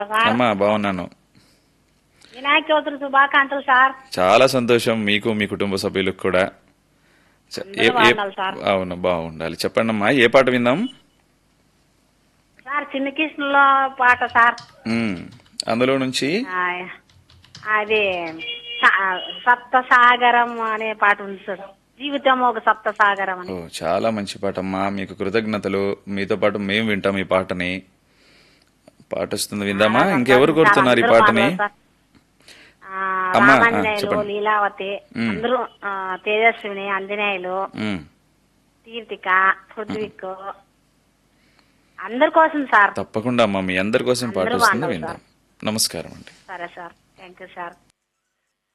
Sir అమ్మా బాగున్నాను వినాయక చవితి శుభాకాంక్షలు సార్ చాలా సంతోషం మీకు మీ కుటుంబ సభ్యులకు కూడా చ- ఏ- అందరూ ఏ- బాగుండాలి సార్. అవును బాగుండాలి చెప్పండి అమ్మా ఏ పాట విందాం సార్ చిన్న కృష్ణలో పాట సార్ ఉమ్, అందులో నుంచి ఆ, అది స- సప్త సాగరం అనే పాట ఉంది సార్ జీవితం ఒక సప్త సాగరం ఓ అని చాలా మంచి పాట అమ్మా మీకు కృతజ్ఞతలు మీతో పాటు మేము వింటాం ఈ పాటని పాట వస్తుంది విందామా చాలా ఇంకెవరు సంతోషం కోరుతున్నారు ఈ సార్. పాటని అందరూ పాడతారు సార్. ఆ, అమ్మా, ఆ, రామాంజనేయులు చెప్పండి. లీలావతి మ్. అందరూ ఆ, తేజస్విని ఆంజనేయులు ఉమ్, కీర్తిక పృథ్విక్ అందరి కోసం సార్ తప్పకుండా అమ్మా మీ అందరి కోసం పాట అందరూ వస్తుంది బాగున్నారు విందాం నమస్కారం అండి సరే సార్ థ్యాంక్ యూ సార్